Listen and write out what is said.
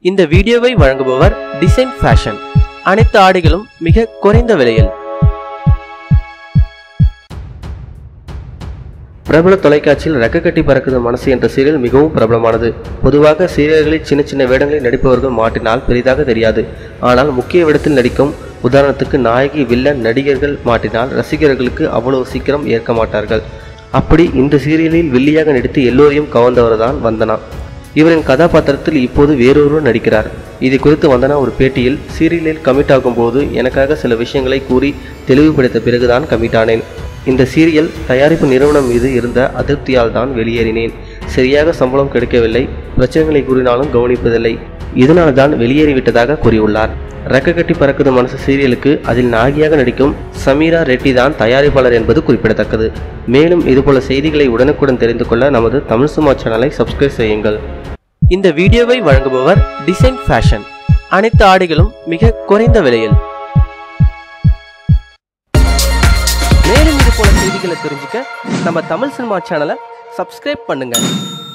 இந்த வீடியோவை வழங்குபவர் டிசைன் ஃபேஷன் அனைத்து ஆடைகளும் மிக குறைந்த விலையில் பிரபல தொலைக்காட்சியில் ரெக்க கட்டி பறக்குது மனசு என்ற சீரியல் மிகவும் பிரபலமானது பொதுவாக சீரியல்களில் சின்ன சின்ன வேடங்களில் நடிப்பவர்கள் மாட்டினால் பெரிதாக தெரியாது ஆனால் முக்கிய வேடத்தில் நடிக்கும் உதாரணத்துக்கு நாயகி வில்லன் நடிகர்கள் மாட்டினால் ரசிகர்களுக்கு அவ்வளவு சீக்கிரம் ஏற்க மாட்டார்கள் அப்படி இந்த சீரியலில் வில்லியாக நடித்து எல்லோரையும் கவர்ந்தவர்தான் வந்தனா இவரின் கதாபாத்திரத்தில் இப்போது வேறொருவர் நடிக்கிறார் இது குறித்து வந்தனா ஒரு பேட்டியில் சீரியலில் கமிட் ஆகும்போது எனக்காக சில விஷயங்களை கூறி தெளிவுபடுத்த பிறகுதான் கமிட் ஆனேன் இந்த சீரியல் தயாரிப்பு நிறுவனம் மீது இருந்த அதிருப்தியால் தான் வெளியேறினேன் சரியாக சம்பளம் கிடைக்கவில்லை பிரச்சனைகளை கூறினாலும் கவனிப்பதில்லை இதனால் தான் வெளியேறிவிட்டதாக கூறியுள்ளார் ரெக்க கட்டி பறக்குது மனசு சீரியலுக்கு அதில் நாயகியாக நடிக்கும் சமீரா ரெட்டி தான் தயாரிப்பாளர் என்பது குறிப்பிடத்தக்கது மேலும் இதுபோல செய்திகளை உடனுக்குடன் தெரிந்து கொள்ள நமது தமிழ் சும்மா சேனலை சப்ஸ்கிரைப் செய்யுங்கள் இந்த வீடியோவை வழங்குபவர் டிசைன் ஃபேஷன் அனைத்து ஆடைகளும் மிக குறைந்த விலையில் மேலும் இது போல செய்திகளை தெரிஞ்சுக்க நம்ம தமிழ் சினிமா சேனலை சப்ஸ்கிரைப் பண்ணுங்க